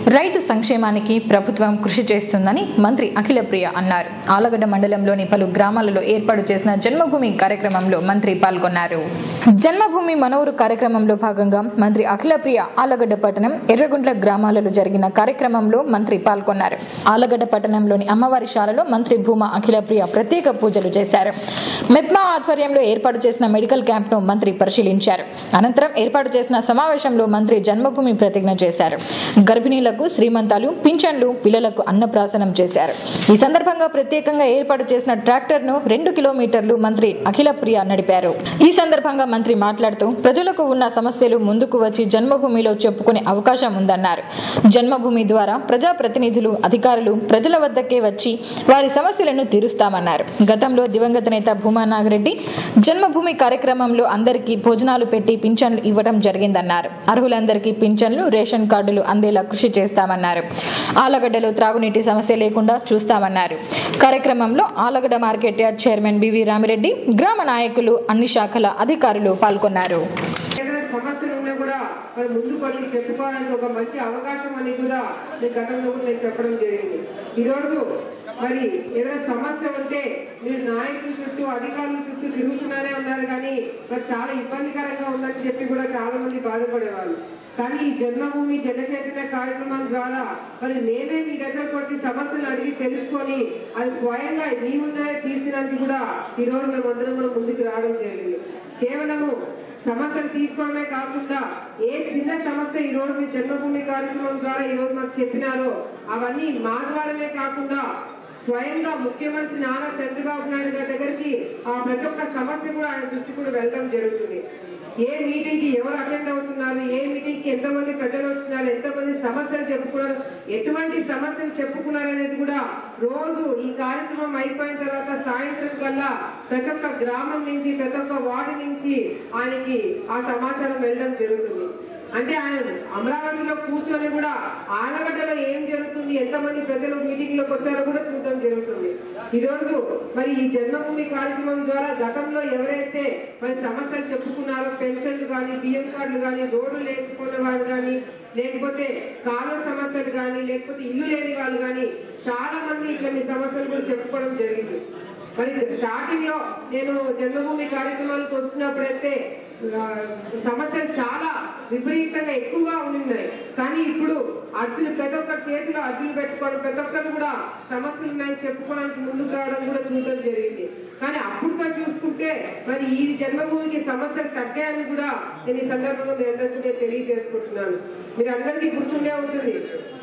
రైతు సంక్షేమానికి ప్రభుత్వం కృషి చేస్తుందని మంత్రి అఖిలప్రియ అన్నారు ఆలగడ్డ మండలంలోని పలు గ్రామాలలో ఏర్పాటు చేసిన జన్మభూమి కార్యక్రమంలో మంత్రి పాల్గొన్నారు జన్మభూమి మనవరు కార్యక్రమంలో భాగంగా మంత్రి అఖిలప్రియ ఆలగడ్డ పట్టణం ఎర్రగుంట్ల గ్రామాలలో జరిగిన కార్యక్రమంలో మంత్రి పాల్గొన్నారు ఆలగడ్డ పట్టణంలోని అమ్మవారి శాలలో మంత్రి భూమా అఖిలప్రియ ప్రత్యేక పూజలు చేశారు మెప్మా ఆధ్వర్యంలో ఏర్పాటు చేసిన మెడికల్ క్యాంప్ ను మంత్రి పరిశీలించారు అనంతరం ఏర్పాటు చేసిన సమావేశంలో మంత్రి జన్మభూమి ప్రతిజ్ఞ చేశారు గర్భిణీలకు శ్రీమంతాలు పింఛన్లు పిల్లలకు అన్నప్రాసనం చేశారు ఈ సందర్భంగా ప్రత్యేకంగా ఏర్పాటు చేసిన ట్రాక్టర్ ను రెండు కిలోమీటర్లు మంత్రి అఖిల ప్రియ నడిపారు ఈ సందర్భంగా మంత్రి మాట్లాడుతూ ప్రజలకు ఉన్న సమస్యలు ముందుకు వచ్చి జన్మభూమిలో చెప్పుకునే అవకాశం ఉందన్నారు జన్మభూమి ద్వారా ప్రజా ప్రతినిధులు అధికారులు ప్రజల వద్దకే వచ్చి వారి సమస్యలను తీరుస్తామన్నారు గతంలో దివంగత నేత భూమా నాగిరెడ్డి జన్మభూమి కార్యక్రమంలో అందరికీ భోజనాలు పెట్టి పింఛన్లు ఇవ్వడం జరిగిందన్నారు అర్హులందరికీ పింఛన్లు రేషన్ కార్డులు అందేలా కృషి చేస్తామన్నారు ఆలగడ్డలో త్రాగునీటి సమస్య లేకుండా చూస్తామన్నారు కార్యక్రమంలో Allagadda market yard chairman BV Ramireddy గ్రామ నాయకులు అన్ని శాఖల అధికారులు పాల్గొన్నారు ఏదైనా సమస్యలు ఉన్నా కూడా మరి ముందుకు వచ్చి చెప్పుకోవడానికి ఒక మంచి అవకాశం అని కూడా నేను గతంలో కూడా నేను చెప్పడం జరిగింది ఈరోజు మరి ఏదైనా సమస్య ఉంటే మీరు నాయకుల చుట్టూ అధికారుల చుట్టూ తిరుగుతున్నారే ఉన్నారు కానీ మరి చాలా ఇబ్బందికరంగా ఉందని చెప్పి కూడా చాలా మంది బాధపడేవాళ్ళు కానీ ఈ జన్మభూమి జన చైతన్య కార్యక్రమం ద్వారా మరి నేనే మీ దగ్గరకు వచ్చి సమస్యలు అడిగి తెలుసుకొని అది స్వయంగా మీ ముందరే తీర్చడానికి కూడా ఈ రోజు మేమందరం కూడా ముందుకు రావడం జరిగింది కేవలము సమస్యలు తీసుకోవడమే కాకుండా ఏ చిన్న సమస్య ఈ రోజు మీ జన్మభూమి కార్యక్రమం ద్వారా ఈ రోజు మాకు చెప్పినారో అవన్నీ మా ద్వారానే కాకుండా స్వయంగా ముఖ్యమంత్రి నారా చంద్రబాబు నాయుడు గారి దగ్గరికి ఆ ప్రతి ఒక్క సమస్య కూడా ఆయన దృష్టి కూడా వెళ్ళడం జరుగుతుంది ఏ మీటింగ్ కి ఎవరు అటెండ్ అవుతున్నారు ఏ మీటింగ్ కి ఎంతమంది ప్రజలు వచ్చినారు ఎంతమంది సమస్యలు చెప్పుకున్నారు ఎటువంటి సమస్యలు చెప్పుకున్నారు అనేది కూడా రోజు ఈ కార్యక్రమం అయిపోయిన తర్వాత సాయంత్రం కల్లా ప్రతి ఒక్క గ్రామం నుంచి ప్రతి ఒక్క వార్డు నుంచి ఆయనకి ఆ సమాచారం వెళ్ళడం జరుగుతుంది అంటే ఆయన అమరావతిలో కూర్చొని కూడా ఆనగడ్డలో ఏం జరుగుతుంది ఎంతమంది ప్రజలు మీటింగ్ లోకి వచ్చారో కూడా చూడడం జరుగుతుంది ఈ రోజు మరి ఈ జన్మభూమి కార్యక్రమం ద్వారా గతంలో ఎవరైతే మరి సమస్యలు చెప్పుకున్నారో పెన్షన్లు కానీ బియ్యం కార్డులు కానీ రోడ్లు లేకపోయిన వాళ్ళు కానీ లేకపోతే కాలువ సమస్యలు కానీ లేకపోతే ఇల్లు లేని వాళ్ళు కానీ చాలా మంది ఇట్లా మీ సమస్యలు కూడా చెప్పుకోవడం జరిగింది మరి స్టార్టింగ్ లో నేను జన్మభూమి కార్యక్రమాలకు వస్తున్నప్పుడైతే ఆ, సమస్యలు చాలా విపరీతంగా ఎక్కువగా ఉండినాయి కానీ ఇప్పుడు అర్జులు ప్రతి ఒక్కరి చేతిలో అర్జులు పెట్టుకోవడం ప్రతి ఒక్కరు కూడా సమస్యలు ఉన్నాయని చెప్పుకోవడానికి ముందుకు రావడం కూడా చూడడం జరిగింది కానీ అప్పుడుతో చూసుకుంటే మరి ఈ జన్మభూమికి సమస్యలు తగ్గాయని కూడా నేను ఈ సందర్భంగా మీ అందరికీ నేను తెలియజేసుకుంటున్నాను మీరు అందరికీ గుర్తుండే ఉంటుంది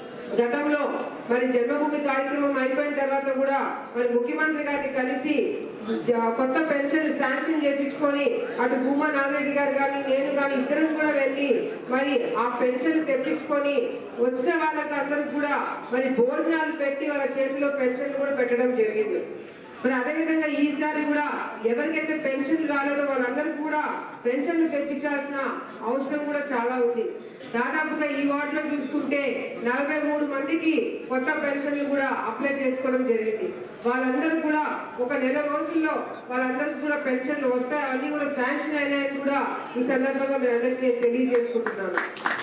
గతంలో మరి జన్మభూమి కార్యక్రమం అయిపోయిన తర్వాత కూడా మరి ముఖ్యమంత్రి గారిని కలిసి జ- కొత్త పెన్షన్ శాంక్షన్ చేయించుకొని అటు భూమా నాగిరెడ్డి గారు కానీ నేను కానీ ఇద్దరం కూడా వెళ్ళి మరి ఆ పెన్షన్ తెప్పించుకొని వచ్చిన వాళ్ళకి అందరికి కూడా మరి భోజనాలు పెట్టి వాళ్ళ చేతిలో పెన్షన్ కూడా పెట్టడం జరిగింది మరి అదేవిధంగా ఈసారి కూడా ఎవరికైతే పెన్షన్ రాలేదో వాళ్ళందరికీ కూడా పెన్షన్లు తెప్పించాల్సిన అవసరం కూడా చాలా ఉంది దాదాపుగా ఈ వార్డులో చూసుకుంటే నలభై మూడు మందికి కొత్త పెన్షన్లు కూడా అప్లై చేసుకోవడం జరిగింది వాళ్ళందరూ కూడా ఒక నెల రోజుల్లో వాళ్ళందరికీ కూడా పెన్షన్లు వస్తాయి అన్ని కూడా శాంక్షన్ అయినాయని కూడా ఈ సందర్భంగా మీ అందరికీ నేను తెలియజేసుకుంటున్నాను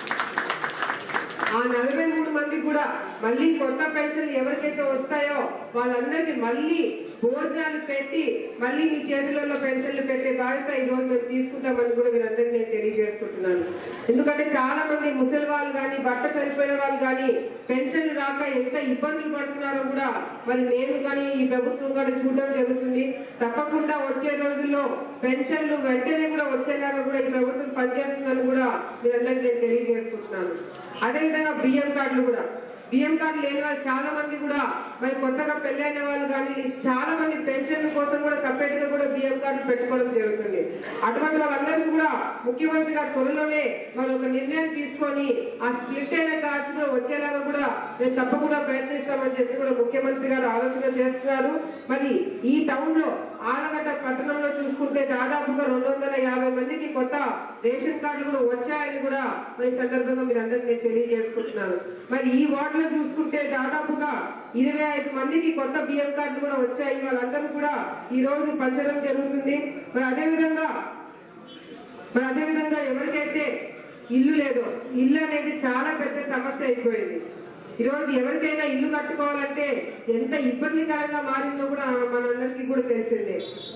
ఆ నలభై మూడు మంది కూడా మళ్ళీ కొత్త పెన్షన్లు ఎవరికైతే వస్తాయో వాళ్ళందరికీ మళ్ళీ భోజనాలు పెట్టి మళ్ళీ మీ చేతులలో పెన్షన్లు పెట్టే బాధ్యత ఈ రోజు మేము తీసుకుంటామని కూడా మీరందరికీ నేను తెలియజేసుకుంటున్నాను ఎందుకంటే చాలా మంది ముసలి వాళ్ళు కానీ భర్త చనిపోయిన వాళ్ళు కానీ పెన్షన్లు రాక ఎంత ఇబ్బందులు పడుతున్నారో కూడా మరి మేము కానీ ఈ ప్రభుత్వం కానీ చూడడం జరుగుతుంది తప్పకుండా వచ్చే రోజుల్లో పెన్షన్లు వెంటనే కూడా వచ్చేలాగా కూడా ఈ ప్రభుత్వం పనిచేస్తుందని కూడా మీరందరికీ నేను తెలియజేసుకుంటున్నాను అదేవిధంగా బియ్యం కార్డులు కూడా బియ్యం కార్డు లేని వాళ్ళు చాలా మంది కూడా మరి కొత్తగా పెళ్ళైన వాళ్ళు కానీ చాలా మంది పెన్షన్ల కోసం కూడా సపరేట్ గా కూడా బియ్యం కార్డు పెట్టుకోవడం జరుగుతుంది అటువంటి వాళ్ళందరికీ కూడా ముఖ్యమంత్రి గారు త్వరలోనే మరి ఒక నిర్ణయం తీసుకొని ఆ స్ప్లిట్ అయిన కార్డ్స్ కూడా వచ్చేలాగా కూడా మేము తప్పకుండా ప్రయత్నిస్తామని చెప్పి కూడా ముఖ్యమంత్రి గారు ఆలోచన చేస్తున్నారు మరి ఈ టౌన్ లో ఆలగడ్డ పట్టణంలో చూసుకుంటే దాదాపుగా రెండు వందల యాభై మందికి కొత్త రేషన్ కార్డులు కూడా వచ్చాయని కూడా మరి ఈ సందర్భంగా మీరు అందరికీ నేను తెలియజేసుకుంటున్నాను మరి ఈ వార్డులో చూసుకుంటే దాదాపుగా ఇరవై ఐదు మందికి కొత్త బియ్యం కార్డులు కూడా వచ్చాయి వాళ్ళందరూ కూడా ఈ రోజు పంచడం జరుగుతుంది మరి అదేవిధంగా మరి అదేవిధంగా ఎవరికైతే ఇల్లు లేదు ఇల్లు అనేది చాలా పెద్ద సమస్య అయిపోయింది ఈరోజు ఎవరికైనా ఇల్లు కట్టుకోవాలంటే ఎంత ఇబ్బందికరంగా మారిందో కూడా మనందరికీ కూడా తెలిసిందే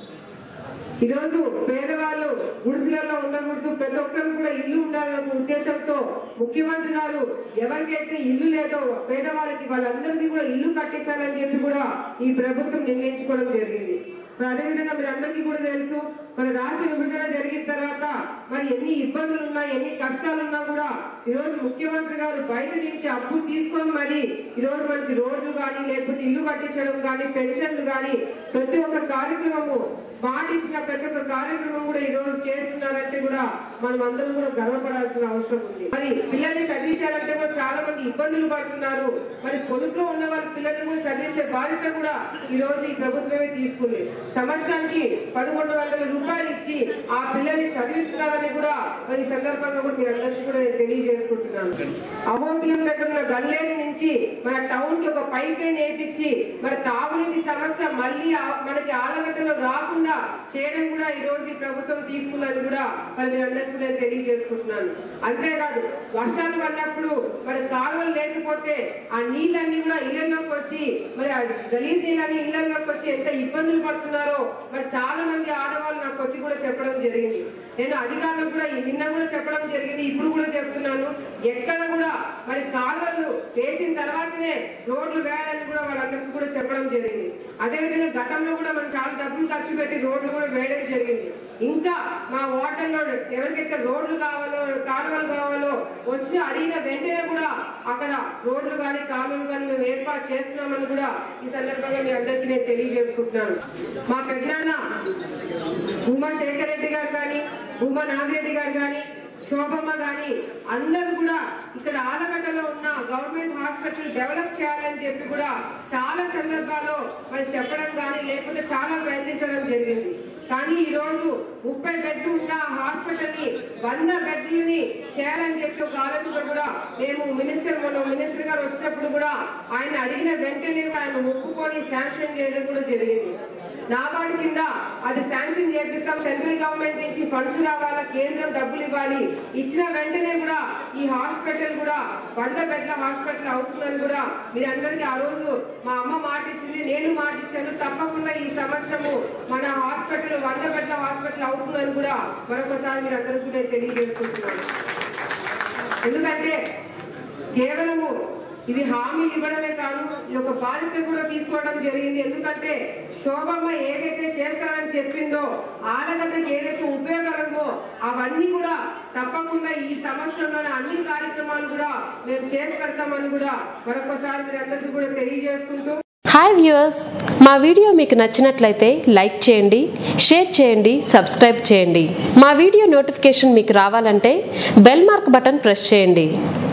ఈరోజు పేదవాళ్ళు గుడిసెలలో ఉండకూడదు ప్రతి ఒక్కరు కూడా ఇల్లు ఉండాలనే ఉద్దేశంతో ముఖ్యమంత్రి గారు ఎవరికైతే ఇల్లు లేదో పేదవాళ్ళకి వాళ్ళందరికీ కూడా ఇల్లు కట్టించాలని చెప్పి కూడా ఈ ప్రభుత్వం నిర్ణయించుకోవడం జరిగింది మరి అదేవిధంగా మీరు అందరికీ కూడా తెలుసు మన రాష్ట్ర విభజన జరిగిన తర్వాత మరి ఎన్ని ఇబ్బందులు ఉన్నా ఎన్ని కష్టాలు ఉన్నా కూడా ఈరోజు ముఖ్యమంత్రి గారు బయట నుంచి అప్పు తీసుకొని మరి ఈరోజు మనకి రోడ్లు కానీ లేకపోతే ఇల్లు కట్టించడం కానీ పెన్షన్లు కానీ ప్రతి ఒక్క కార్యక్రమము మాట ఇచ్చిన ప్రతి ఒక్క కార్యక్రమం కూడా ఈ రోజు చేస్తున్నారంటే కూడా మనం అందరం కూడా గర్వపడాల్సిన అవసరం ఉంది మరి పిల్లల్ని చదివించాలంటే కూడా చాలా మంది ఇబ్బందులు పడుతున్నారు మరి పొదుపులో ఉన్న వాళ్ళ పిల్లల్ని కూడా చదివించే బాధ్యత కూడా ఈ రోజు ఈ ప్రభుత్వమే తీసుకుంది సంవత్సరానికి పదకొండు వందల రూపాయలు ఇచ్చి ఆ పిల్లల్ని చదివిస్తున్నారని కూడా మరి ఈ సందర్భంగా కూడా మీ అందరికీ కూడా నేను తెలియజేసుకుంటున్నాను అహోబిలం దగ్గర ఉన్న గల్లేరు నుంచి మన టౌన్ కి ఒక పైప్ లైన్ వేయించి మరి తాగునీటి సమస్య మళ్ళీ ఆ- మనకి ఆలగడ్డలో రాకుండా చేయడం కూడా ఈ రోజు ఈ ప్రభుత్వం తీసుకున్నది కూడా మరి మీరందరికీ కూడా నేను తెలియజేసుకుంటున్నాను అంతేకాదు వర్షాలు పడినప్పుడు మరి కాలువలు లేకపోతే ఆ నీళ్ళన్నీ కూడా ఇళ్లలోకి వచ్చి మరి ఆ గలీజ్ నీళ్ళని ఇళ్లలోకి వచ్చి ఎంత ఇబ్బందులు పడుతున్నారో మరి చాలా మంది ఆడవాళ్ళు నాకు వచ్చి కూడా చెప్పడం జరిగింది నేను అధికారులకు కూడా ఈ నిన్న కూడా చెప్పడం జరిగింది ఇప్పుడు కూడా చెప్తున్నాను ఎక్కడ కూడా మరి కాలువలు వేసిన తర్వాతనే రోడ్లు వేయాలని కూడా వాళ్ళందరికీ కూడా చెప్పడం జరిగింది అదేవిధంగా గతంలో కూడా మనం చాలా డబ్బులు ఖర్చు పెట్టి రోడ్లు కూడా వేయడం జరిగింది ఇంకా మా వార్డుల్లో ఎవరికైతే రోడ్లు కావాలో కాలువలు కావాలో వచ్చి అడిగిన వెంటనే కూడా అక్కడ రోడ్లు కానీ కాలువలు కానీ మేము ఏర్పాటు చేస్తున్నామని కూడా ఈ సందర్భంగా మీ అందరికీ నేను తెలియజేసుకుంటున్నాను మా పెద్దనాన్న ఉమా శేఖర్ రెడ్డి గారు కానీ ఉమా నాగిరెడ్డి గారు కానీ శోభమ్మ గాని అందరూ కూడా ఇక్కడ ఆలగడ్డలో ఉన్న గవర్నమెంట్ హాస్పిటల్ డెవలప్ చేయాలని చెప్పి కూడా చాలా సందర్భాల్లో మరి చెప్పడం కానీ లేకపోతే చాలా ప్రయత్నించడం జరిగింది కానీ ఈ రోజు ముప్పై బెడ్లు ఉన్న హాస్పిటల్ ని వంద బెడ్లని చేయాలని చెప్పి ఒక ఆలోచన కూడా మేము మినిస్టర్ మన మినిస్టర్ గారు వచ్చినప్పుడు కూడా ఆయన అడిగిన వెంటనే ఆయన ఒప్పుకొని శాంక్షన్ చేయడం కూడా జరిగింది నాబార్డు కింద అది శాంక్షన్ చేపిస్తాం సెంట్రల్ గవర్నమెంట్ నుంచి ఫండ్స్ రావాలా కేంద్రం డబ్బులు ఇవ్వాలి ఇచ్చిన వెంటనే కూడా ఈ హాస్పిటల్ కూడా వంద బెడ్ల హాస్పిటల్ అవుతుందని కూడా మీరందరికీ ఆ రోజు మా అమ్మ మాట ఇచ్చింది నేను మాట ఇచ్చాను తప్పకుండా ఈ సంవత్సరము మన హాస్పిటల్ వంద బెడ్ల హాస్పిటల్ అవుతుందని కూడా మరొకసారి మీరు అందరికీ కూడా తెలియజేసుకుంటున్నాను ఎందుకంటే కేవలము ఇది హామీలు ఇవ్వడమే కాదు ఈ యొక్క బాధ్యత కూడా తీసుకోవడం జరిగింది ఎందుకంటే శోభమ్మ ఏదైతే చేస్తానని చెప్పిందో ఆడగడ్డకి ఏదైతే ఉపయోగమో అవన్నీ కూడా తప్పకుండా ఈ సంవత్సరంలోనే అన్ని కార్యక్రమాలు కూడా మేము చేసి పెడతామని కూడా మరొకసారి మీరు అందరికీ కూడా తెలియజేసుకుంటూ హాయ్ వ్యూయర్స్ మా వీడియో మీకు నచ్చినట్లయితే లైక్ చేయండి షేర్ చేయండి సబ్స్క్రైబ్ చేయండి మా వీడియో నోటిఫికేషన్ మీకు రావాలంటే బెల్ మార్క్ బటన్ ప్రెస్ చేయండి